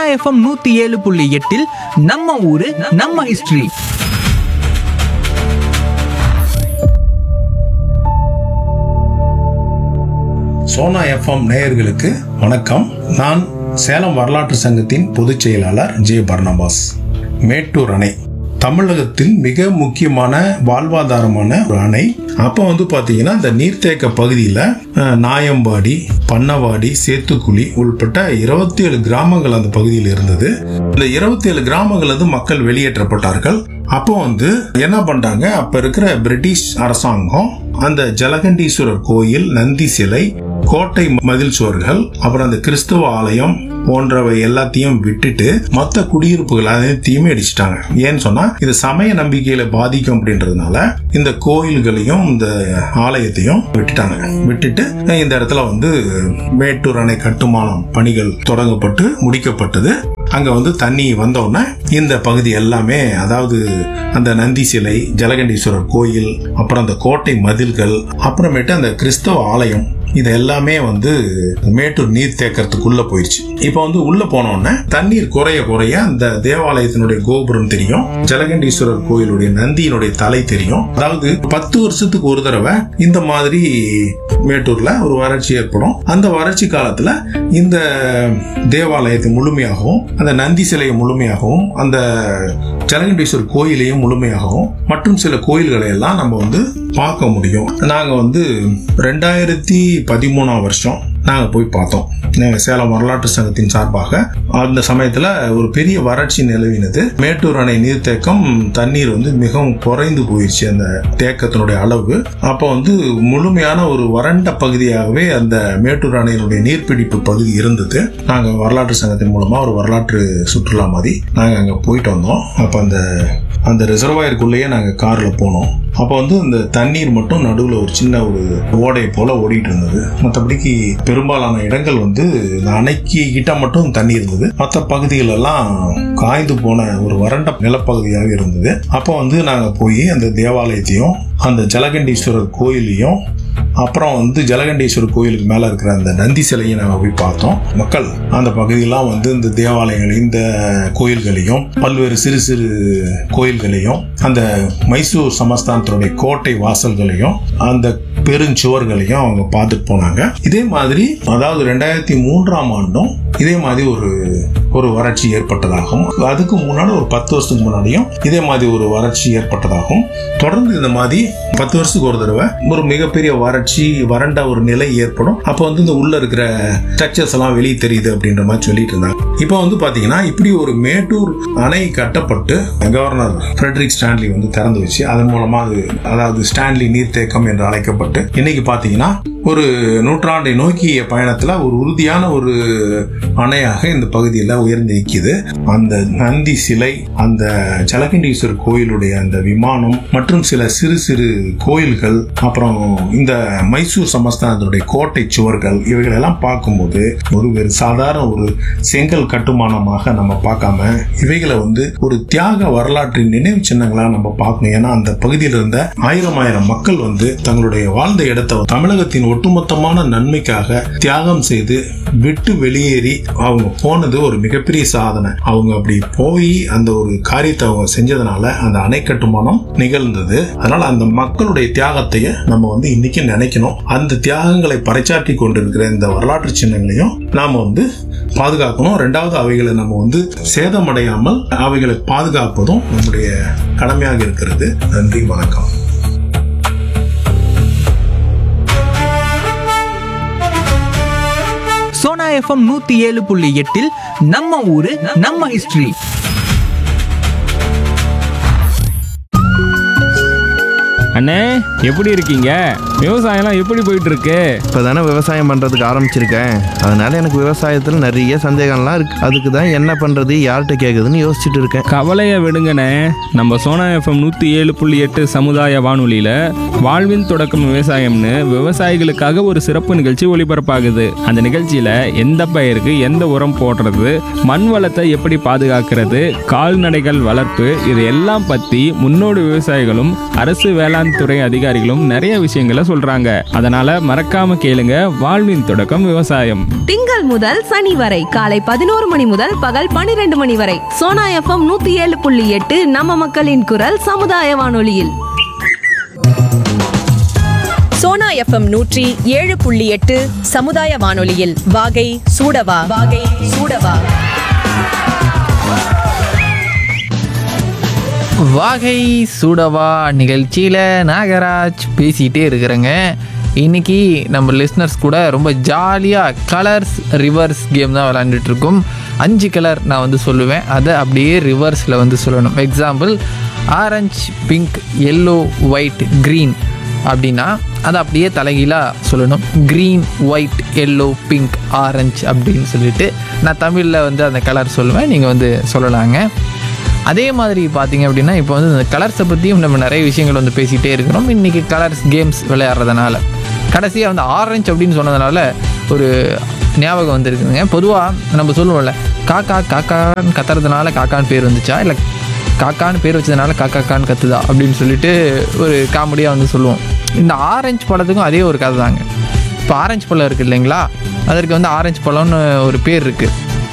FM நூத்தி ஏழு புள்ளி எட்டில் நம்ம ஊரு நம்ம ஹிஸ்டரி சோனா எஃப்எம் நேயர்களுக்கு வணக்கம் நான் சேலம் வரலாற்று சங்கத்தின் பொதுச் செயலாளர் ஜே பர்னபாஸ் மேட்டூர் அணை தமிழகத்தில் மிக முக்கியமான வாழ்வாதாரமான ஒரு அணை அப்போ வந்து பார்த்தீங்கன்னா இந்த நீர்த்தேக்க பகுதியில் அஹ், நாயம்பாடி பண்ணவாடி சேத்துக்குழி உள்பட்ட இருபத்தி ஏழு கிராமங்கள் அந்த பகுதியில் இருந்தது இந்த இருபத்தி ஏழு கிராமங்கள் வந்து மக்கள் வெளியேற்றப்பட்டார்கள் அப்போ வந்து என்ன பண்றாங்க அப்ப இருக்கிற பிரிட்டிஷ் அரசாங்கம் அந்த ஜலகண்டீஸ்வரர் கோயில் நந்தி சிலை கோட்டை மதில் சுவர்கள் அப்புறம் அந்த கிறிஸ்துவ ஆலயம் போன்றவை எல்லாத்தையும் விட்டுட்டு மொத்த குடியிருப்புகள் அனைத்தையுமே அடிச்சிட்டாங்க ஏன்னு சொன்னா இது சமய நம்பிக்கையில பாதிக்கும் அப்படின்றதுனால இந்த கோயில்களையும் இந்த ஆலயத்தையும் விட்டுட்டாங்க விட்டுட்டு இந்த இடத்துல வந்து மேட்டூர் அணை கட்டுமானம் பணிகள் தொடங்கப்பட்டு முடிக்கப்பட்டது அங்க வந்து தண்ணி வந்தோடனே இந்த பகுதி எல்லாமே அதாவது அந்த நந்தி சிலை ஜலகண்டீஸ்வரர் கோயில் அப்புறம் அந்த கோட்டை மதில்கள் அப்புறமேட்டு அந்த கிறிஸ்தவ ஆலயம் இது எல்லாமே வந்து மேட்டூர் நீர் தேக்கறதுக்குள்ள போயிடுச்சு இப்போ வந்து உள்ள போனோடனே தண்ணீர் குறைய குறைய அந்த தேவாலயத்தினுடைய கோபுரம் தெரியும் ஜலகண்டீஸ்வரர் கோயிலுடைய நந்தியினுடைய தலை தெரியும் அதாவது பத்து வருஷத்துக்கு ஒரு தடவை இந்த மாதிரி மேட்டூர்ல ஒரு வறட்சி ஏற்படும் அந்த வறட்சி காலத்துல இந்த தேவாலயத்தை முழுமையாகவும் அந்த நந்தி சிலையை முழுமையாகவும் அந்த ஜலகண்டீஸ்வரர் கோயிலையும் முழுமையாகவும் மற்றும் சில கோயில்களை எல்லாம் நம்ம வந்து பார்க்க முடியும் நாங்க வந்து ரெண்டாயிரத்தி பதிமூணாம் வருஷம் நாங்க போய் பார்த்தோம் நாங்க சேலம் வரலாற்று சங்கத்தின் சார்பாக அந்த சமயத்துல ஒரு பெரிய வறட்சி நிலவினது மேட்டூர் அணை நீர்த்தேக்கம் தண்ணீர் வந்து மிகவும் குறைந்து போயிடுச்சு அந்த தேக்கத்தினுடைய அளவு அப்போ வந்து முழுமையான ஒரு வறண்ட பகுதியாகவே அந்த மேட்டூர் அணையினுடைய நீர்பிடிப்பு பகுதி இருந்தது நாங்க வரலாற்று சங்கத்தின் மூலமா ஒரு வரலாற்று சுற்றுலா மாதிரி நாங்க அங்க போயிட்டு வந்தோம் அப்ப அந்த அந்த ரிசர்வாயருக்குள்ளேயே நாங்க கார்ல போனோம் அப்போ வந்து இந்த தண்ணீர் மட்டும் நடுவில் ஒரு சின்ன ஒரு ஓடை போல ஓடிட்டு இருந்தது மற்றபடிக்கு பெரும்பாலான இடங்கள் வந்து இந்த அணைக்கு கிட்ட மட்டும் தண்ணி இருந்தது மற்ற பகுதிகள் எல்லாம் காய்ந்து போன ஒரு வறண்ட நிலப்பகுதியாக இருந்தது அப்போ வந்து நாங்கள் போய் அந்த தேவாலயத்தையும் அந்த ஜலகண்டீஸ்வரர் கோயிலையும் அப்புறம் வந்து ஜலகண்டேஸ்வரர் கோயிலுக்கு மேல இருக்கிற அந்த நந்தி சிலையை நாங்கள் போய் பார்த்தோம் மக்கள் அந்த பகுதியெல்லாம் வந்து இந்த தேவாலயங்களையும் இந்த கோயில்களையும் பல்வேறு சிறு சிறு கோயில்களையும் அந்த மைசூர் சமஸ்தானத்தினுடைய கோட்டை வாசல்களையும் அந்த பெருஞ்சுவர்களையும் அவங்க பார்த்துட்டு போனாங்க இதே மாதிரி அதாவது ரெண்டாயிரத்தி மூன்றாம் ஆண்டும் இதே மாதிரி ஒரு ஒரு வறட்சி ஏற்பட்டதாகவும் அதுக்கு முன்னாடி ஒரு பத்து வருஷத்துக்கு முன்னாடியும் இதே மாதிரி ஒரு வறட்சி ஏற்பட்டதாகவும் தொடர்ந்து இந்த மாதிரி பத்து வருஷத்துக்கு ஒரு தடவை ஒரு மிகப்பெரிய வறட்சி வறண்ட ஒரு நிலை ஏற்படும் அப்போ வந்து இந்த உள்ள இருக்கிற ஸ்ட்ரக்சர்ஸ் எல்லாம் வெளியே தெரியுது அப்படின்ற மாதிரி சொல்லிட்டு இருந்தாங்க இப்போ வந்து பாத்தீங்கன்னா இப்படி ஒரு மேட்டூர் அணை கட்டப்பட்டு கவர்னர் ஃப்ரெட்ரிக் ஸ்டான்லி வந்து திறந்து வச்சு அதன் மூலமா அது அதாவது ஸ்டான்லி நீர்த்தேக்கம் என்று அழைக்கப்பட்டு இன்னைக்கு பாத்தீங்கன்னா ஒரு நூற்றாண்டை நோக்கிய பயணத்துல ஒரு உறுதியான ஒரு அணையாக இந்த பகுதியில் உயர்ந்து நிற்கிது அந்த நந்தி சிலை அந்த ஜலகண்டீஸ்வரர் கோயிலுடைய அந்த விமானம் மற்றும் சில சிறு சிறு கோயில்கள் அப்புறம் இந்த மைசூர் சமஸ்தானத்துடைய கோட்டை சுவர்கள் இவைகள் எல்லாம் பார்க்கும்போது ஒரு வெறு சாதாரண ஒரு செங்கல் கட்டுமானமாக நம்ம பார்க்காம இவைகளை வந்து ஒரு தியாக வரலாற்றின் நினைவு சின்னங்களா நம்ம பார்க்கணும் ஏன்னா அந்த பகுதியில் இருந்த ஆயிரம் ஆயிரம் மக்கள் வந்து தங்களுடைய வாழ்ந்த இடத்தை தமிழகத்தின் ஒட்டுமொத்தமான நன்மைக்காக தியாகம் செய்து விட்டு வெளியேறி அவங்க போனது ஒரு மிகப்பெரிய சாதனை அவங்க அப்படி போய் அந்த ஒரு காரியத்தை அவங்க செஞ்சதுனால அந்த அணை கட்டுமானம் நிகழ்ந்தது அதனால அந்த மக்களுடைய தியாகத்தையே நம்ம வந்து இன்னைக்கு நினைக்கணும் அந்த தியாகங்களை பறைச்சாற்றி கொண்டிருக்கிற இந்த வரலாற்று சின்னங்களையும் நாம வந்து பாதுகாக்கணும் ரெண்டாவது அவைகளை நம்ம வந்து சேதமடையாமல் அவைகளை பாதுகாப்பதும் நம்முடைய கடமையாக இருக்கிறது நன்றி வணக்கம் சோனா எஃப்எம் நூத்தி ஏழு புள்ளி எட்டில் நம்ம ஊரு நம்ம ஹிஸ்டரி அண்ணே எப்படி இருக்கீங்க விவசாயம்லாம் எப்படி போயிட்டு இருக்கு இப்போ தானே விவசாயம் பண்ணுறதுக்கு ஆரம்பிச்சிருக்கேன் அதனால எனக்கு விவசாயத்தில் நிறைய சந்தேகம்லாம் இருக்கு அதுக்கு தான் என்ன பண்ணுறது யார்கிட்ட கேட்குதுன்னு யோசிச்சுட்டு இருக்கேன் கவலையை விடுங்கண்ணே நம்ம சோனா எஃப்எம் நூற்றி ஏழு புள்ளி எட்டு சமுதாய வானொலியில் வாழ்வின் தொடக்கம் விவசாயம்னு விவசாயிகளுக்காக ஒரு சிறப்பு நிகழ்ச்சி ஒளிபரப்பாகுது அந்த நிகழ்ச்சியில் எந்த பயிருக்கு எந்த உரம் போடுறது மண் வளத்தை எப்படி பாதுகாக்கிறது கால்நடைகள் வளர்ப்பு இது எல்லாம் பற்றி முன்னோடி விவசாயிகளும் அரசு வேளாண் வேளாண் துறை அதிகாரிகளும் நிறைய விஷயங்களை சொல்றாங்க அதனால மறக்காம கேளுங்க வாழ்வின் தொடக்கம் விவசாயம் திங்கள் முதல் சனி வரை காலை பதினோரு மணி முதல் பகல் பனிரெண்டு மணி வரை சோனா எஃப்எம் நூத்தி ஏழு புள்ளி எட்டு நம்ம மக்களின் குரல் சமுதாய வானொலியில் சோனா எஃப்எம் நூற்றி ஏழு புள்ளி எட்டு சமுதாய வானொலியில் வாகை சூடவா வாகை சூடவா வாகை சூடவா நிகழ்ச்சியில் நாகராஜ் பேசிகிட்டே இருக்கிறேங்க இன்னைக்கு நம்ம லிஸ்னர்ஸ் கூட ரொம்ப ஜாலியாக கலர்ஸ் ரிவர்ஸ் கேம் தான் விளாண்டுட்டு இருக்கோம் அஞ்சு கலர் நான் வந்து சொல்லுவேன் அதை அப்படியே ரிவர்ஸில் வந்து சொல்லணும் example orange pink yellow white green அப்படின்னா அதை அப்படியே தலைகீழாக சொல்லணும் green white yellow pink orange அப்படின்னு சொல்லிட்டு நான் தமிழில் வந்து அந்த கலர் சொல்லுவேன் நீங்கள் வந்து சொல்லலாங்க அதே மாதிரி பார்த்தீங்க அப்படின்னா இப்போ வந்து இந்த கலர்ஸை பற்றியும் நம்ம நிறைய விஷயங்கள் வந்து பேசிகிட்டே இருக்கிறோம் இன்றைக்கி கலர்ஸ் கேம்ஸ் விளையாடுறதுனால கடைசியாக வந்து ஆரஞ்சு அப்படின்னு சொன்னதுனால ஒரு ஞாபகம் வந்துருக்குதுங்க பொதுவாக நம்ம சொல்லுவோம்ல காக்கா காக்கான்னு கத்துறதுனால காக்கான்னு பேர் வந்துச்சா இல்லை காக்கான்னு பேர் வச்சதுனால காக்காக்கான்னு கத்துதா அப்படின்னு சொல்லிட்டு ஒரு காமெடியாக வந்து சொல்லுவோம் இந்த ஆரஞ்சு பழத்துக்கும் அதே ஒரு கதை தாங்க இப்போ ஆரஞ்சு பழம் இருக்குது இல்லைங்களா அதற்கு வந்து ஆரஞ்சு பழம்னு ஒரு பேர் இருக்குது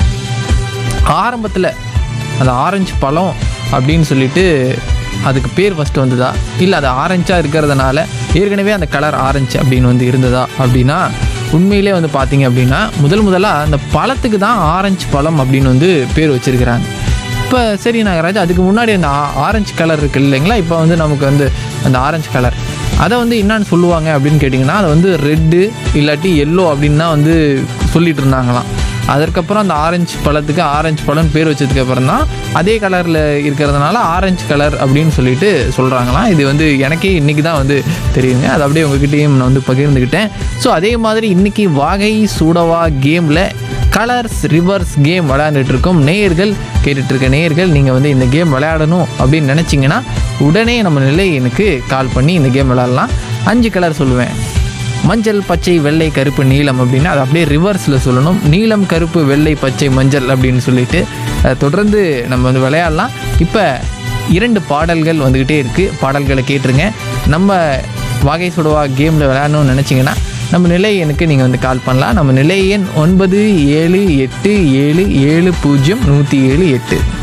ஆரம்பத்தில் அந்த ஆரஞ்சு பழம் அப்படின்னு சொல்லிட்டு அதுக்கு பேர் ஃபஸ்ட்டு வந்ததா இல்லை அது ஆரஞ்சாக இருக்கிறதுனால ஏற்கனவே அந்த கலர் ஆரஞ்சு அப்படின்னு வந்து இருந்ததா அப்படின்னா உண்மையிலே வந்து பார்த்தீங்க அப்படின்னா முதல் முதலாக அந்த பழத்துக்கு தான் ஆரஞ்சு பழம் அப்படின்னு வந்து பேர் வச்சிருக்கிறாங்க இப்போ சரி நாகராஜ் அதுக்கு முன்னாடி அந்த ஆ- ஆரஞ்சு கலர் இருக்கு இல்லைங்களா இப்போ வந்து நமக்கு வந்து அந்த ஆரஞ்சு கலர் அதை வந்து என்னன்னு சொல்லுவாங்க அப்படின்னு கேட்டிங்கன்னா அதை வந்து ரெட்டு இல்லாட்டி எல்லோ அப்படின்னு தான் வந்து சொல்லிட்டு இருந்தாங்களாம் அதற்கப்புறம் அந்த ஆரஞ்சு பழத்துக்கு ஆரஞ்சு பழம் பேர் வச்சதுக்கு அப்புறம் தான் அதே கலரில் இருக்கிறதுனால ஆரஞ்சு கலர் அப்படின்னு சொல்லிட்டு சொல்கிறாங்களாம் இது வந்து எனக்கே இன்றைக்கி தான் வந்து தெரியுங்க அது அப்படியே உங்ககிட்டயும் நான் வந்து பகிர்ந்துக்கிட்டேன் ஸோ அதே மாதிரி இன்றைக்கி வாகை சூடவா கேமில் கலர்ஸ் ரிவர்ஸ் கேம் விளையாண்டுட்டு இருக்கோம் நேயர்கள் கேட்டுட்டு இருக்க நேயர்கள் நீங்கள் வந்து இந்த கேம் விளையாடணும் அப்படின்னு நினச்சிங்கன்னா உடனே நம்ம நிலை எனக்கு கால் பண்ணி இந்த கேம் விளையாடலாம் அஞ்சு கலர் சொல்லுவேன் மஞ்சள் பச்சை வெள்ளை கருப்பு நீலம் அப்படின்னா அது அப்படியே ரிவர்ஸில் சொல்லணும் நீலம் கருப்பு வெள்ளை பச்சை மஞ்சள் அப்படின்னு சொல்லிட்டு அஹ், தொடர்ந்து நம்ம வந்து விளையாடலாம் இப்போ இரண்டு பாடல்கள் வந்துக்கிட்டே இருக்குது பாடல்களை கேட்டுருங்க நம்ம வாகை சுடவா கேமில் விளையாடணும்னு நினச்சிங்கன்னா நம்ம நிலை எனக்கு நீங்கள் வந்து கால் பண்ணலாம் நம்ம நிலை எண் ஒன்பது ஏழு எட்டு ஏழு ஏழு பூஜ்ஜியம் நூற்றி ஏழு எட்டு